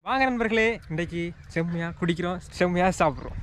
வாங்க நண்பர்களே இன்றைக்கு செம்மையாக குடிக்கிறோம் செம்மையாக சாப்பிட்றோம்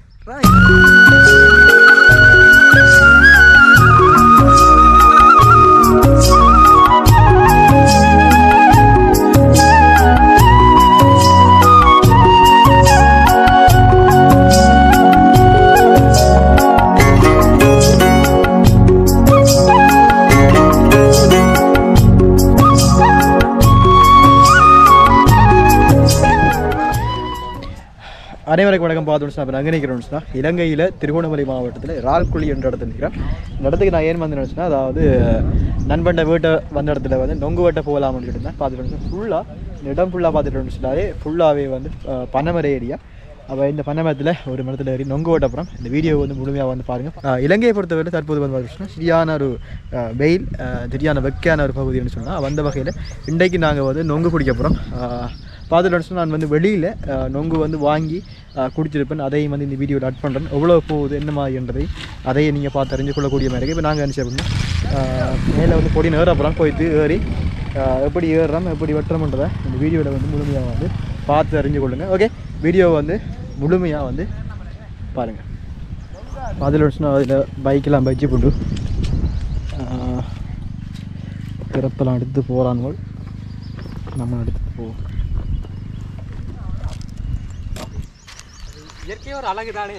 அனைவருக்கும் வணக்கம் பார்த்தோம்னா இப்போ அங்கே நிற்கிறோம்னா இலங்கையில் திருகோணமலை மாவட்டத்தில் ரால்குழி என்ற இடத்துல நிற்கிறேன் இந்த இடத்துக்கு நான் ஏன் வந்தேன்னு சொன்னா, அதாவது நண்பண்ட வீட்டை வந்த இடத்துல வந்து நொங்கு வெட்ட போகலாம்னு சொல்லிட்டு இருந்தேன் பார்த்துட்டு ஃபுல்லாக இந்த இடம் ஃபுல்லாக பார்த்துட்டு சொன்னாலே ஃபுல்லாகவே வந்து அஹ், பனைமர ஏரியா அப்போ இந்த பனைமரத்தில் ஒரு மரத்தில் ஏறி நொங்கு ஓட்டப்புறம் இந்த வீடியோ வந்து முழுமையாக வந்து பாருங்கள் இலங்கையை பொறுத்தவரை தற்போது வந்து பார்த்தீங்கன்னா சரியான ஒரு அஹ், வெயில் அஹ், சரியான வெக்கையான ஒரு பகுதின்னு சொன்னால் அந்த வகையில் இன்றைக்கு நாங்கள் வந்து நொங்கு குடிக்க போகிறோம் பார்த்துட்டு நான் வந்து வெளியில் நொங்கு வந்து வாங்கி அஹ், குடிச்சிருப்பேன் அதையும் வந்து இந்த வீடியோவில் அட் பண்ணுறேன் எவ்வளோ போகுது என்ன மாதிரி என்றதை அதையே நீங்கள் பார்த்து அறிஞ்சு கொள்ளக்கூடிய மாதிரி இருக்குது இப்போ நாங்கள் என்ன செய்யணும் மேலே வந்து பொடி நேர அப்புறம் போயிட்டு ஏறி அஹ், எப்படி ஏறுறோம் எப்படி வெட்டுறோம்ன்றதை இந்த வீடியோவில் வந்து முழுமையாக வந்து பார்த்து அறிஞ்சு கொள்ளுங்கள் ஓகே வீடியோ வந்து முழுமையாக வந்து பாருங்கள் அதில் வச்சுனா அதில் பைக்கெல்லாம் பைச்சு போட்டு பிறப்பெல்லாம் எடுத்து போகிறான்கள் நம்ம எடுத்து போவோம் இயற்கையாக ஒரு அழகு தானே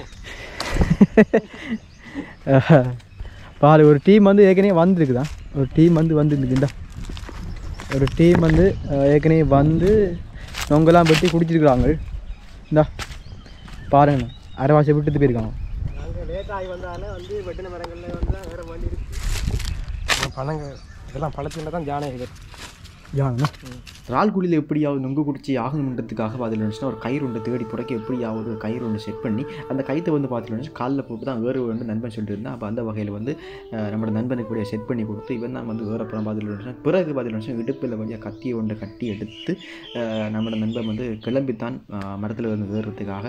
பாரு ஒரு டீம் வந்து ஏற்கனவே வந்திருக்குதான் ஒரு டீம் வந்து வந்துருக்கு இந்த ஒரு டீம் வந்து அஹ், ஏற்கனவே வந்து நொங்கெல்லாம் வெட்டி குடிச்சிருக்கிறாங்க இந்தா பாருங்க அரைவாசி விட்டுட்டு போயிருக்காங்க நாங்கள் லேட்டாகி வந்தாலும் வந்து வெட்டின மரங்களில் வந்து வேறு வண்டி இருக்கு பழங்க இதெல்லாம் பழத்தில் தான் ஜானே இது யாருண்ணா ரால்குழியில் எப்படியாவது நொங்கு குடிச்சு ஆகணுன்றதுக்காக அதில் இருந்துச்சுன்னா ஒரு கயிறு ஒன்று தேடி புறக்க எப்படியாவது ஒரு கயிறு ஒன்று செட் பண்ணி அந்த கயிற்றை வந்து பார்த்துட்டு காலில் போட்டு தான் வேறு வந்து நண்பன் சொல்லிட்டு இருந்தான் அப்போ அந்த வகையில் வந்து அஹ், நம்மளோட நண்பனுக்கு கூட செட் பண்ணி கொடுத்து இவன் தான் வந்து வேறப்புறம் பார்த்துட்டு இருந்துச்சுன்னா பிறகு பார்த்துட்டு இருந்துச்சுன்னா இடுப்பில் வழியாக கத்தியை ஒன்று கட்டி எடுத்து அஹ், நம்மளோட நண்பன் வந்து கிளம்பித்தான் அஹ், மரத்தில் வந்து ஏறுறதுக்காக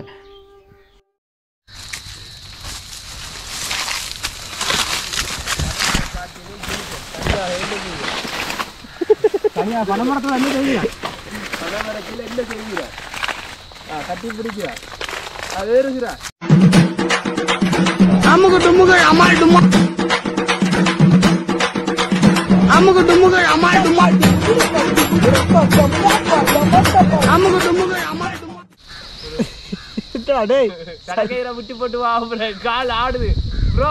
தனியாக பணமரத்தில் வந்து தெரியும் பனைமரத்தில் என்ன செய்கிற கட்டி பிடிக்கிற அது ஏறுகிற அமுகு டுமுகு அமால் டுமா அமுகு டுமுகு அமால் டுமா அமுகு டுமுகு அமால் டுமா டேய் கடற்கையில விட்டு போட்டு வா bro. கால் ஆடுது ப்ரோ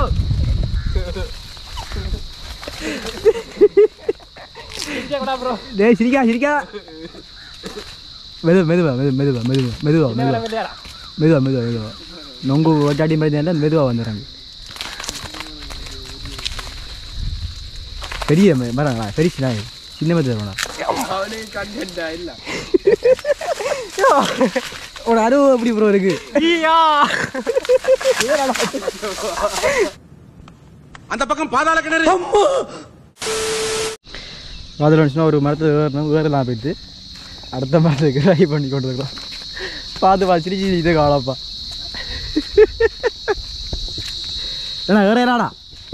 ப்ரோ டேய் சிரிக்கா சிரிக்கா மெதுவா மெதுவா மெது மெதுவா மெதுவா மெதுவா மெதுவா மெதுவா மெதுவா மெதுவா நொங்கு ஒட்டாடி மாதிரி மெதுவாக வந்துடுறாங்க பெரிய ம- மரங்களா பெரிய நாய் சின்ன மரத்தில் வேணாம் அவனுக்கு கண்டா இல்ல ஒரு அனுபவம் எப்படி ப்ரோ இருக்கு அந்த பக்கம் பாதாள கிணறு அதில் வந்துச்சுன்னா ஒரு மரத்தில் ஏறணும் ஏறலாம் போயிட்டு அடுத்த மரத்துக்கு ட்ரை பண்ணி கொண்டு இருக்கலாம் பார்த்து பார்த்து சிரிச்சு இதே காலப்பா ஏன்னா ஏறாடா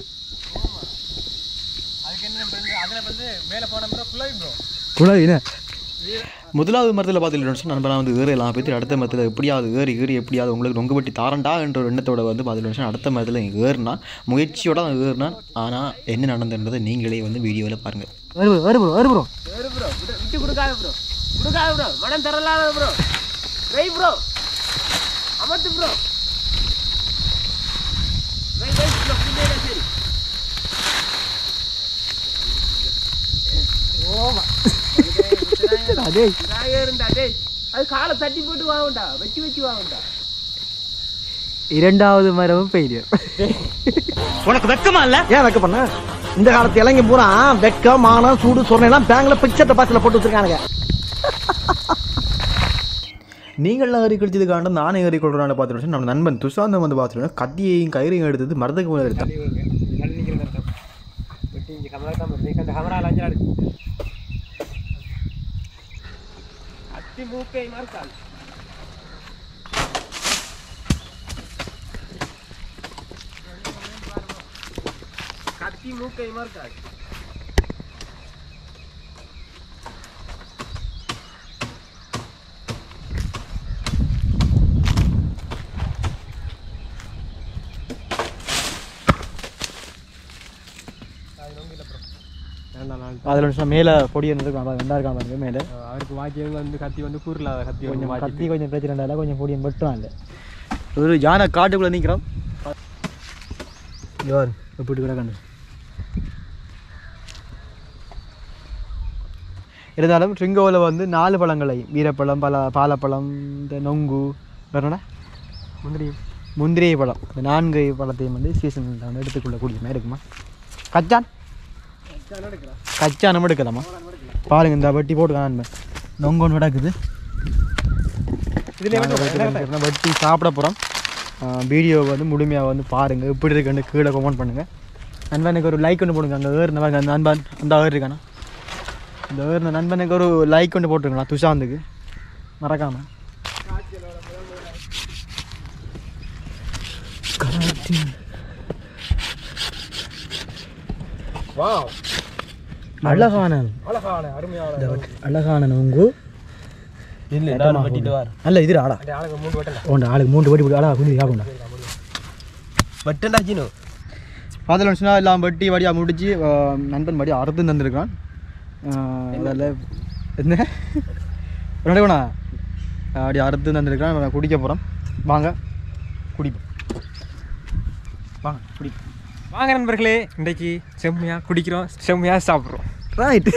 அதுக்கு என்ன அதுல வந்து மேல போன ப்ரோ குழாய் ப்ரோ குழாயினே முதலாவது மரத்தில் பார்த்துட்டு நண்பனாக வந்து ஏறலாம் போயிட்டு அடுத்த மரத்தில் எப்படியாவது ஏறி ஏறி எப்படியாவது உங்களுக்கு நொங்கு வெட்டி தாரண்டா என்ற ஒரு எண்ணத்தோட வந்து பார்த்துட்டு அடுத்த மரத்தில் ஏறினா முயற்சியோட தான் ஏறினான் ஆனால் என்ன நடந்ததுன்றதை நீங்களே வந்து வீடியோவில் பாருங்கள் ஏறு ப்ரோ ஏறு ப்ரோ ஏறு ப்ரோ வேறு ப்ரோ விட்டு கொடுக்காத ப்ரோ கொடுக்காத ப்ரோ மனம் தரலாத ப்ரோ வெய் ப்ரோ அமர்த்து ப்ரோ வெய் வெய் ப்ரோ பின்னாடி சரி ஓமா அதே நாயே இருந்தா டேய் அது காலை தட்டி போட்டு வாங்கண்டா வச்சு வச்சு வாங்கண்டா இரண்டாவது மரமும் பெயிலியர் உனக்கு வெக்கமா இல்ல ஏன் வெக்க பண்ண இந்த காலத்து இளைஞ பூரா வெக்கம் மானம் சூடு சொன்னெல்லாம் பேங்க்ல பிக்சர் டெபாசிட்ல போட்டு வச்சிருக்கானுங்க நீங்கள்லாம் ஏறி கழிச்சதுக்காண்ட நானே ஏறி கொள்கிறான்னு பார்த்துட்டு நம்ம நண்பன் துஷாந்தம் வந்து பார்த்துட்டு கத்தியையும் கயிறையும் எடுத்தது மரத்துக்கு மேலே எடுத்தான் வெட்டி இங்கே கமரா தான் இருக்கு அந்த கமரா லஞ்சம் இருக்கு அத்தி மூக்கை மறுக்கால் கத்தி மூக்கை மறுக்கால் அதில் இருந்துச்சுன்னா மேலே பொடி இருந்திருக்கும் அதான் வெண்டா இருக்கான் பாருங்க மேலே அவருக்கு வாக்கியம் வந்து கத்தி வந்து கூறல கத்தி கொஞ்சம் கொஞ்சம் கத்தி கொஞ்சம் பிரச்சனை இல்லை கொஞ்சம் பொடியும் வெட்டும் இல்லை ஒரு யானை காட்டுக்குள்ளே நிற்கிறோம் யார் எப்படி கிடக்கண்டு இருந்தாலும் ட்ரிங்கோவில் வந்து நாலு பழங்களை வீரப்பழம் பல பாலப்பழம் இந்த நொங்கு வேறன முந்திரி முந்திரி பழம் இந்த நான்கு பழத்தையும் வந்து சீசனில் வந்து எடுத்துக்கொள்ளக்கூடிய மாதிரி இருக்குமா கச்சான் கச்சான் நம்ம எடுக்கலாமா பாருங்க இந்த வட்டி போட்டுக்கலாம் நொங்கு ஒன்று கிடக்குது இதுல நாங்க வெட்டி வந்துக்கிறோம். வெட்டி சாப்பிட போகிறோம் வீடியோ வந்து முழுமையாக வந்து பாருங்கள் எப்படி இருக்குன்னு கீழே கமெண்ட் பண்ணுங்கள் நண்பனுக்கு ஒரு லைக் ஒன்று போடுங்க அங்கே ஏறின பாருங்க அந்த நண்பன் அந்த ஏறு இருக்கானா இந்த ஏறின நண்பனுக்கு ஒரு லைக் ஒன்று போட்டுருங்களா துஷாந்துக்கு மறக்காம வாவ் அழகான அழகான அருமையான இந்த வெட்டு- அழகான நொங்கு இல்ல ஏட்டமா வெட்டிட்டு வார் நல்ல இது ஆடா அந்த ஆளுங்க மூணு வெட்டல உண்ட ஆளுக்கு மூன்று வெட்டி போட்டு ஆடா குஞ்சு காக்குண்டா வெட்டண்டா ஜீனு அதில் வந்துச்சுன்னா எல்லாம் வெட்டி வடியாக முடிச்சு அஹ், நண்பன் வடி அறுத்து தந்திருக்கான் அதில் என்ன ரெண்டு வேணா அப்படி அறுத்து தந்திருக்கான் நம்ம குடிக்க போகிறோம் வாங்க குடிப்போம் வாங்க குடிப்போம் வாங்க நண்பர்களே இன்றைக்கு செம்மையா குடிக்கிறோம் செம்மையா சாப்பிட்றோம் ரைட்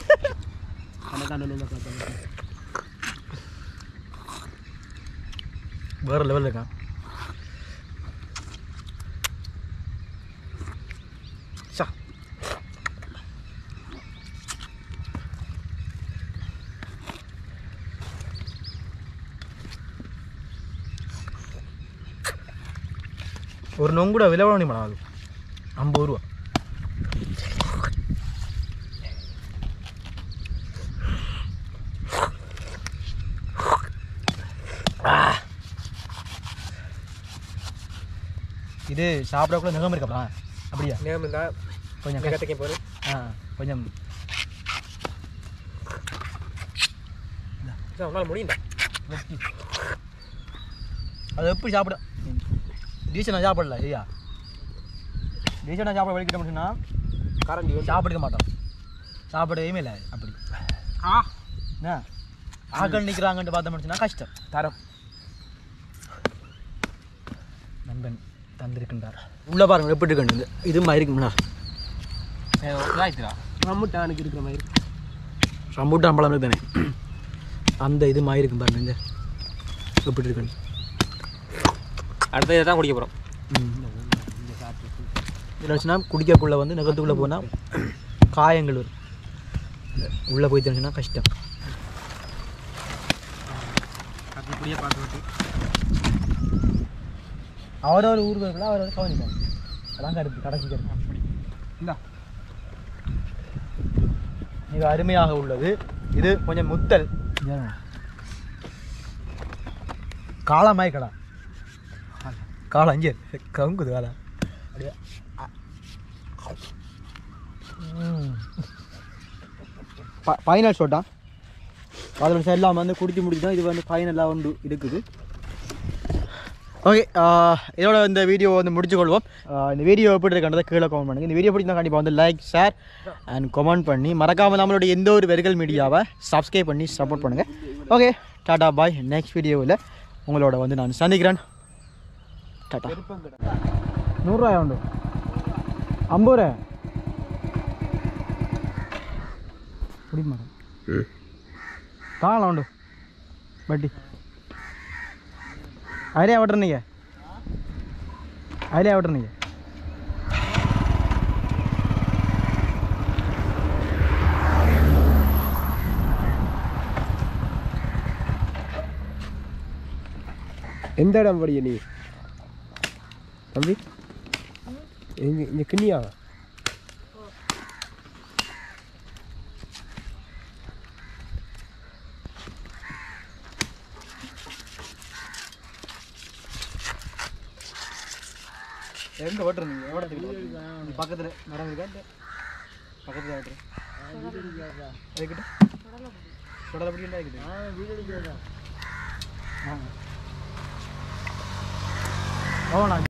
வேறு லெவலில் இருக்கான் சா ஒரு நொங்குட விலை எவ்வளோ மணி ஆகுது ஐம்பது ரூபா இது சாப்பிடக்குள்ள நகம் இருக்கப்பா அப்படியா நேம் இருந்தா கொஞ்சம் கொஞ்சம் கத்தைக்க போகிறேன் ஆ கொஞ்சம் உன்னால் முடியும்டா அது எப்படி சாப்பிட டீசனாக சாப்பிடல ஐயா டீசனாக சாப்பிட வெளிக்கிட்ட முடிச்சுன்னா கரண்டி வந்து சாப்பிடுக்க மாட்டோம் சாப்பிடவே இல்லை அப்படி ஆ என்ன ஆக்கள் நிற்கிறாங்கன்ட்டு பார்த்த முடிச்சுன்னா கஷ்டம் தரம் நண்பன் தந்திருக்கின்றார் உள்ள பாருங்க எப்படி இருக்கு இது மாதிரி இருக்குங்களா இதாயிட்டுடா ரம்முட்டானுக்கு இருக்கிற மாதிரி ரம்பூட்டான் பழம் இருக்கு தானே அந்த இது மாதிரி இருக்கும் பாருங்க இந்த எப்படி இருக்குன்னு அடுத்த இதை தான் குடிக்க போகிறோம் இதில் வச்சுன்னா குடிக்கக்குள்ளே வந்து நகத்துக்குள்ளே போனால் காயங்கள் வரும் உள்ளே போய் தெரிஞ்சுன்னா கஷ்டம் அப்படியே பார்த்து விட்டு அவரவர் ஊர்களுக்குள்ள அவரவர் கவனிப்பாங்க அதான் கருத்து கடைசி கருத்து அப்படி இந்தா மிக அருமையாக உள்ளது இது கொஞ்சம் முத்தல் காளமாய் கடா காளம் அங்கே கவுங்குது காளை அப்படியே ஃபைனல் ஷோட்டா அதில் எல்லாம் வந்து குடிச்சு முடிச்சுதான் இது வந்து ஃபைனலாக உண்டு இருக்குது ஓகே இதோட இந்த வீடியோ வந்து முடிச்சுக்கொள்வோம் ஆஹ் இந்த வீடியோ எப்படி இருக்கின்றதை கீழே கமெண்ட் பண்ணுங்கள் இந்த வீடியோ பிடிச்சா கண்டிப்பாக வந்து லைக் ஷேர் அண்ட் கமெண்ட் பண்ணி மறக்காமல் நம்மளுடைய எந்த ஒரு வெரிகல் மீடியாவை சப்ஸ்கிரைப் பண்ணி சப்போர்ட் பண்ணுங்கள் ஓகே டாடா பாய் நெக்ஸ்ட் வீடியோவில் உங்களோட வந்து நான் சந்திக்கிறேன் டாடா நூறுரூவாயா உண்டு ஐம்பது ரூபா குடிக்க மாட்டேன் காணலாம் உண்டு வட்டி അതിലെ വിടണീങ്ക അതിലെ വിടണീങ്ക எந்த இடம் படிய நீ தம்பி இங்கே இங்கே கிண்ணியா எங்கே விட்டுருந்தீங்க எவ்வளோ தெரியும் பக்கத்தில் நடந்துருக்கா இல்லை பக்கத்தில் விட்டுரு அதுக்கிட்ட தொடர அப்படி இல்லை ஆ ஓ நான்